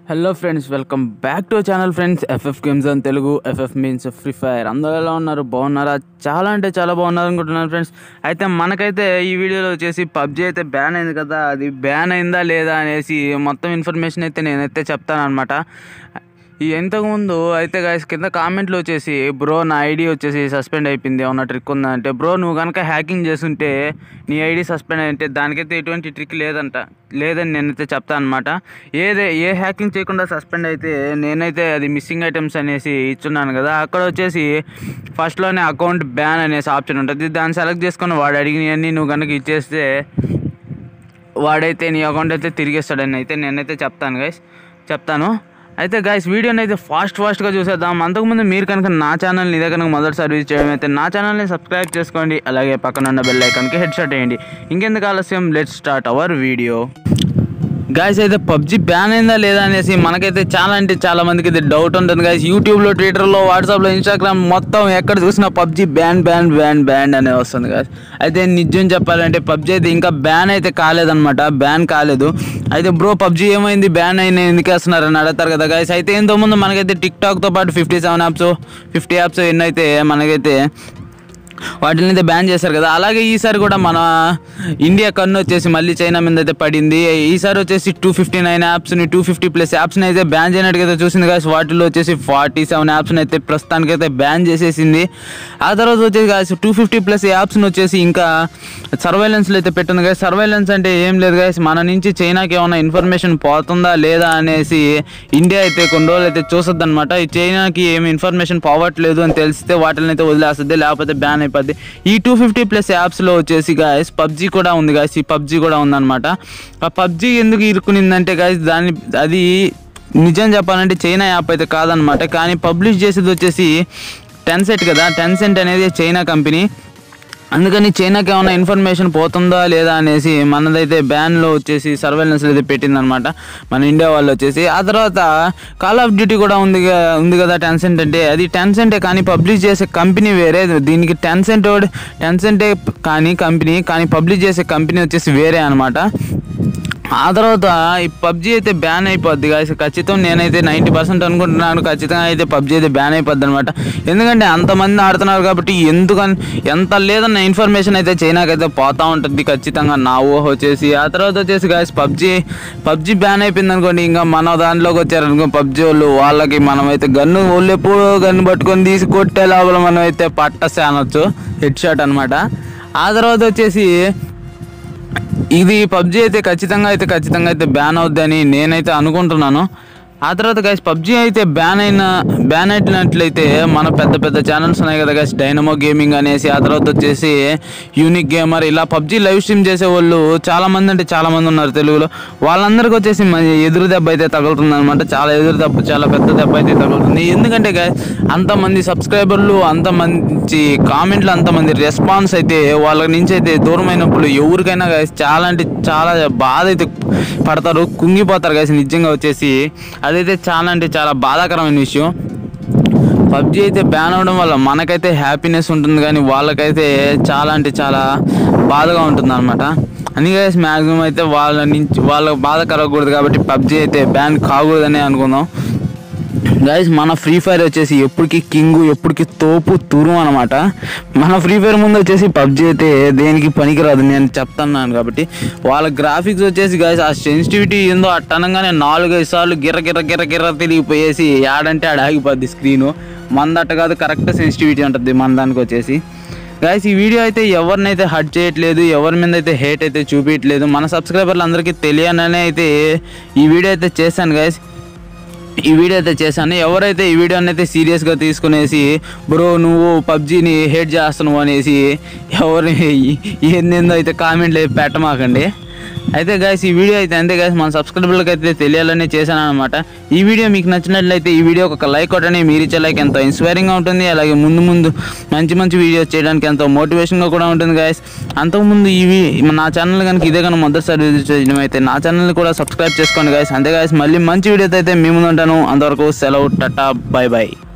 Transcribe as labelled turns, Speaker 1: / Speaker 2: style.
Speaker 1: hello friends welcome back to channel friends F F games అని Telugu F F means free fire అందరూ ఎలా ఉన్నారు బాగున్నారా చాలా అంటే చాలా బాగున్నారు అనుకుంటున్నాను ఫ్రెండ్స్ అయితే మనకైతే ఈ వీడియోలో వచ్చేసి పబ్జీ అయితే బ్యాన్ అయింది కదా అది బ్యాన్ అయిందా లేదా అనేసి మొత్తం ఇన్ఫర్మేషన్ అయితే నేనైతే చెప్తాను అనమాట ఈ ఇంతకుముందు అయితే గాయస్ కింద కామెంట్లు వచ్చేసి బ్రో నా ఐడి వచ్చేసి సస్పెండ్ అయిపోయింది ఏమన్నా ట్రిక్ ఉందా అంటే బ్రో నువ్వు కనుక హ్యాకింగ్ చేస్తుంటే నీ ఐడి సస్పెండ్ అయితే దానికైతే ఎటువంటి ట్రిక్ లేదంట లేదని నేనైతే చెప్తాను అనమాట ఏదే ఏ హ్యాకింగ్ చేయకుండా సస్పెండ్ అయితే నేనైతే అది మిస్సింగ్ ఐటమ్స్ అనేసి ఇచ్చున్నాను కదా అక్కడ వచ్చేసి ఫస్ట్లోనే అకౌంట్ బ్యాన్ అనేసి ఆప్షన్ ఉంటుంది దాన్ని సెలెక్ట్ చేసుకొని వాడు అడిగినవన్నీ నువ్వు కనుక ఇచ్చేస్తే వాడైతే నీ అకౌంట్ అయితే తిరిగేస్తాడని అయితే నేనైతే చెప్తాను గైస్ చెప్తాను అయితే గైస్ వీడియోని అయితే ఫాస్ట్ ఫాస్ట్గా చూసేద్దాం అంతకుముందు మీరు కనుక నా ఛానల్ని ఇదే కనుక మొదటి సర్వీస్ చేయడం అయితే నా ఛానల్ని సబ్స్క్రైబ్ చేసుకోండి అలాగే పక్కన ఉన్న బెల్ ఐకాన్కి హెడ్ షాట్ వేయండి ఇంకెందుకు ఆలస్యం let start our video guys అయితే పబ్జి బ్యాన్ అయిందా లేదా అనేసి మనకైతే చాలా అంటే చాలా మందికి అయితే డౌట్ ఉంటుంది గాయస్ యూట్యూబ్లో ట్విట్టర్లో వాట్సాప్లో ఇన్స్టాగ్రామ్ మొత్తం ఎక్కడ చూసినా PUBG ban ban ban ban అనే వస్తుంది గాయస్ అయితే నిజం చెప్పాలంటే పబ్జి అయితే ఇంకా బ్యాన్ అయితే కాలేదన్నమాట బ్యాన్ కాలేదు అయితే బ్రో పబ్జి ఏమైంది బ్యాన్ అయిన ఎందుకు వేస్తున్నారని అడుగుతారు కదా గాయస్ అయితే ఇంతకుముందు మనకైతే టిక్ టాక్తో పాటు fifty seven apps fifty apps ఎన్నైతే మనకైతే వాటిని అయితే బ్యాన్ చేశారు కదా అలాగే ఈసారి కూడా మన ఇండియా కన్ను వచ్చేసి మళ్ళీ చైనా మీద అయితే పడింది ఈసారి వచ్చేసి టూ ఫిఫ్టీ నైన్ యాప్స్ని టూ ఫిఫ్టీ ప్లస్ యాప్స్ని అయితే బ్యాన్ చేయనట్టుగా అయితే చూసింది కదా వాటిలో వచ్చేసి ఫార్టీ సెవెన్ యాప్స్ని అయితే ప్రస్తుతానికి అయితే బ్యాన్ చేసేసింది ఆ తర్వాత వచ్చేసి గాయస్ టూ ఫిఫ్టీ ప్లస్ యాప్స్ని వచ్చేసి ఇంకా సర్వైలెన్స్లో అయితే పెట్టింది కదా సర్వైలెన్స్ అంటే ఏం లేదు గాయస్ మన నుంచి చైనాకి ఏమైనా ఇన్ఫర్మేషన్ పోతుందా లేదా అనేసి ఇండియా అయితే కొన్ని రోజులు అయితే చూస్తుంది అనమాట ఈ చైనాకి ఏమి ఇన్ఫర్మేషన్ పోవట్లేదు అని తెలిస్తే వాటిని అయితే వదిలేస్తుంది లేకపోతే బ్యాన్ అయిపోద్ది ఈ టూ ఫిఫ్టీ ప్లస్ యాప్స్లో వచ్చేసి గాయస్ పబ్జీ కూడా ఉంది గాయస్ ఈ పబ్జీ కూడా ఉందన్నమాట ఆ పబ్జీ ఎందుకు ఇరుకునిందంటే గాయస్ దాని అది నిజం చెప్పాలంటే చైనా యాప్ అయితే కాదనమాట కానీ పబ్లిష్ చేసేది వచ్చేసి టెన్సెట్ కదా టెన్సెంట్ అనేది చైనా కంపెనీ అందుకని చైనాకి ఏమైనా ఇన్ఫర్మేషన్ పోతుందా లేదా అనేసి మనదైతే బ్యాన్లో వచ్చేసి సర్వేలెన్స్లో అయితే పెట్టిందనమాట మన ఇండియా వాళ్ళు వచ్చేసి ఆ తర్వాత కాల్ ఆఫ్ డ్యూటీ కూడా ఉంది గా- ఉంది కదా టెన్సెంట్ అంటే అది టెన్సెంటే కానీ పబ్లిష్ చేసే కంపెనీ వేరే దీనికి టెన్సెంట్ టెన్సెంటే కానీ కంపెనీ కానీ పబ్లిష్ చేసే కంపెనీ వచ్చేసి వేరే అనమాట ఆ తర్వాత ఈ పబ్జీ అయితే బ్యాన్ అయిపోద్ది గాయస్ ఖచ్చితం నేనైతే నైంటీ పర్సెంట్ అనుకుంటున్నాను ఖచ్చితంగా అయితే పబ్జీ అయితే బ్యాన్ అయిపోద్ది అనమాట ఎందుకంటే అంతమంది ఆడుతున్నారు కాబట్టి ఎందుకని ఎంత లేదన్న ఇన్ఫర్మేషన్ అయితే చైనాకి అయితే పోతా ఉంటుంది ఖచ్చితంగా నా ఊహ వచ్చేసి ఆ తర్వాత వచ్చేసి గాయస్ పబ్జీ పబ్జీ బ్యాన్ అయిపోయింది అనుకోండి ఇంకా మన దాంట్లోకి వచ్చారనుకో పబ్జీ వాళ్ళు వాళ్ళకి మనం అయితే గన్ను వాళ్ళు ఎప్పుడు గన్ను పట్టుకొని తీసి కొట్టే లోపల మనం అయితే పట్టసే అనొచ్చు హెడ్ షాట్ అనమాట ఆ తర్వాత వచ్చేసి ఇది పబ్జీ అయితే ఖచ్చితంగా అయితే ఖచ్చితంగా అయితే బ్యాన్ అవుద్దని నేనైతే అనుకుంటున్నాను ఆ తర్వాత గైస్ పబ్జీ అయితే బ్యాన్ అయిన బ్యాన్ అయినట్లయితే మన పెద్ద పెద్ద ఛానల్స్ ఉన్నాయి కదా గైస్ డైనమో గేమింగ్ అనేసి ఆ తర్వాత వచ్చేసి యూనిక్ గేమర్ ఇలా పబ్జీ లైవ్ స్ట్రీమ్ చేసే వాళ్ళు చాలా మంది అంటే చాలా మంది ఉన్నారు తెలుగులో వాళ్ళందరికీ వచ్చేసి మ- ఎదురు దెబ్బ అయితే తగులుతుంది అనమాట చాలా ఎదురు దెబ్బ చాలా పెద్ద దెబ్బ అయితే తగులుతుంది ఎందుకంటే గైస్ అంతమంది సబ్స్క్రైబర్లు అంత మంచి కామెంట్లు అంతమంది రెస్పాన్స్ అయితే వాళ్ళ నుంచి అయితే దూరమైనప్పుడు ఎవరికైనా guys చాలా అంటే చాలా బాధ అయితే పడతారు కుంగిపోతారు guys నిజంగా వచ్చేసి అదైతే చాలా అంటే చాలా బాధాకరమైన విషయం పబ్జీ అయితే బ్యాన్ అవడం వల్ల మనకైతే హ్యాపీనెస్ ఉంటుంది కానీ వాళ్ళకైతే చాలా అంటే చాలా బాధగా ఉంటుంది అనమాట అని గైస్ మ్యాక్సిమం అయితే వాళ్ళ నుంచి వాళ్ళకి బాధ కలగకూడదు కాబట్టి పబ్జీ అయితే బ్యాన్ కాకూడదని అనుకుందాం గైస్ మన ఫ్రీ ఫైర్ వచ్చేసి ఎప్పటికి కింగ్ ఎప్పటికి తోపు తురు అనమాట మన ఫ్రీ ఫైర్ ముందు వచ్చేసి పబ్జీ అయితే దేనికి పనికిరాదు నేను చెప్తున్నాను కాబట్టి వాళ్ళ గ్రాఫిక్స్ వచ్చేసి గైస్ ఆ సెన్సిటివిటీ ఏందో అట్టనంగానే నాలుగైదు సార్లు గిర్ర గిర్ర గిర్ర గిర్ర తిరిగిపోయేసి ఆడంటే ఆడ ఆగిపోద్ది స్క్రీను మందట్ట కాదు కరెక్ట్ సెన్సిటివిటీ ఉంటుంది మన దానికి వచ్చేసి గైస్ ఈ వీడియో అయితే ఎవరినైతే హట్ చేయట్లేదు ఎవరి మీద అయితే హేట్ అయితే చూపించట్లేదు మన సబ్స్క్రైబర్లు అందరికీ తెలియననే అయితే ఈ వీడియో అయితే చేశాను గైస్ ఈ వీడియో అయితే చేశాను ఎవరైతే ఈ వీడియోని అయితే సీరియస్గా తీసుకునేసి బ్రో నువ్వు పబ్జీని హేట్ చేస్తున్నావు అనేసి ఎవరిని ఏందేందో అయితే కామెంట్లు అయితే పెట్టమాకండి అయితే గాయస్ ఈ వీడియో అయితే అంతే గాయస్ మన సబ్స్క్రైబర్లకు అయితే తెలియాలని చేశాను అనమాట ఈ వీడియో మీకు నచ్చినట్లయితే ఈ వీడియో ఒక లైక్ కొట్టండి మీరు ఇచ్చే లైక్ ఎంతో ఇన్స్పైరింగ్గా ఉంటుంది అలాగే ముందు ముందు మంచి మంచి వీడియోస్ చేయడానికి ఎంతో మోటివేషన్గా కూడా ఉంటుంది గాయస్ అంతకుముందు ఇవి నా ఛానల్ కనుక ఇదే కనుక మొదటిసారి విజిట్ చేయడం అయితే నా ఛానల్ని కూడా సబ్స్క్రైబ్ చేసుకోండి గాయస్ అంతే గాయస్ మళ్ళీ మంచి వీడియోతో అయితే మీ ముందు ఉంటాను అంతవరకు సెలవు టటా బై బై